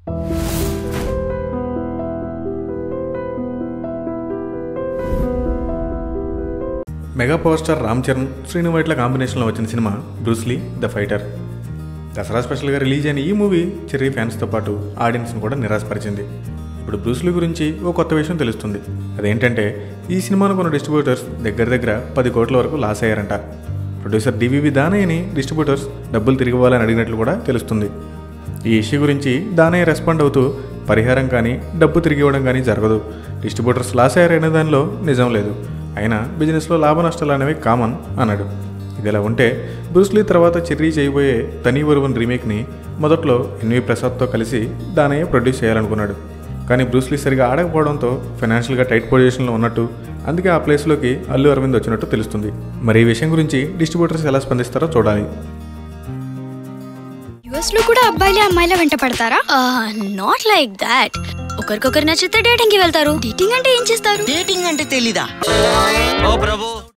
mega power star Ram Charan Srinu Vaitla కాంబినేషన్లో వచ్చిన cinema Bruce Lee the fighter Dasara స్పెషల్గా రిలీజ్ అయిన ఈ మూవీ చెర్రీ ఫ్యాన్స్తో పాటు ఆడియన్స్ను కూడా నిరాశపరిచింది ఇప్పుడు బ్రూస్లీ గురించి ఓ కొత్త విషయం తెలుస్తుంది అదేంటంటే ఈ సినిమాను కొన్న డిస్ట్రిబ్యూటర్స్ దగ్గర దగ్గర పది కోట్ల వరకు లాస్ అయ్యారంట ప్రొడ్యూసర్ డివివి దానయ్యని డిస్ట్రిబ్యూటర్స్ డబ్బులు తిరిగి ఇవ్వాలని అడిగినట్లు కూడా తెలుస్తుంది ఈ ఇష్యూ గురించి దానయ్య రెస్పాండ్ అవుతూ పరిహారం కానీ డబ్బు తిరిగి ఇవ్వడం కానీ జరగదు డిస్ట్రిబ్యూటర్స్ లాస్ అయ్యారనే దానిలో నిజం లేదు అయినా బిజినెస్లో లాభ నష్టాలు అనేవి కామన్ అన్నాడు ఇదిలా ఉంటే బ్రూస్లీ తర్వాత చెర్రీ చేయబోయే తనీ వరువన్ రీమేక్ని మొదట్లో ఎన్వి ప్రసాద్తో కలిసి దానయ్య ప్రొడ్యూస్ చేయాలనుకున్నాడు కానీ బ్రూస్లీ సరిగా ఆడకపోవడంతో ఫైనాన్షియల్గా టైట్ పొజిషన్లో ఉన్నట్టు అందుకే ఆ ప్లేస్లోకి అల్లు అరవింద్ వచ్చినట్టు తెలుస్తుంది మరి ఈ విషయం గురించి డిస్ట్రిబ్యూటర్స్ ఎలా స్పందిస్తారో చూడాలి యుఎస్ లో కూడా అబ్బాయిలే అమ్మాయిల వెంట పడతారా నాట్ లైక్ దాట్ ఒకరికొకరు నచ్చితే డేటింగ్ కి వెళ్తారు డేటింగ్ అంటే ఏం చేస్తారు డేటింగ్ అంటే తెలీదా ఓ ప్రభు